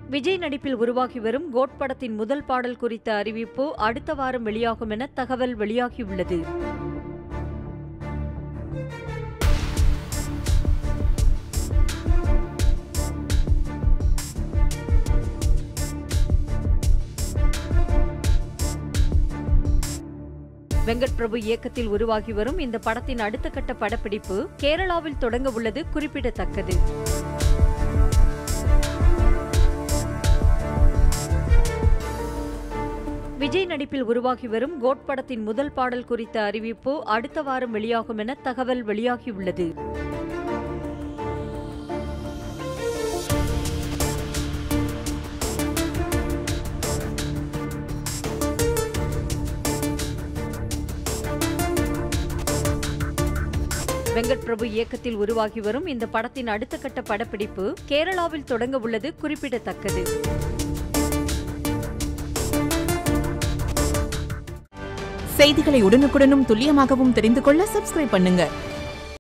விஜய் நடிப்பில் உருவாகி வரும் கோட் படத்தின் முதல் பாடல் குறித்த அறிவிப்பு அடுத்த வாரம் வெளியாகும் என தகவல் வெளியாகியுள்ளது வெங்கட் பிரபு இயக்கத்தில் உருவாகி வரும் இந்த படத்தின் அடுத்த கட்ட படப்பிடிப்பு கேரளாவில் தொடங்க உள்ளது குறிப்பிடத்தக்கது விஜய் நடிப்பில் உருவாகி வரும் கோட் படத்தின் முதல் பாடல் குறித்த அறிவிப்பு அடுத்த வாரம் வெளியாகும் என தகவல் வெளியாகியுள்ளது வெங்கட் பிரபு இயக்கத்தில் உருவாகி வரும் இந்த படத்தின் அடுத்த கட்ட படப்பிடிப்பு கேரளாவில் தொடங்க உள்ளது குறிப்பிடத்தக்கது செய்திகளை உடனுக்குடனும் துல்லியமாகவும் தெரிந்து கொள்ள சப்ஸ்கிரைப் பண்ணுங்க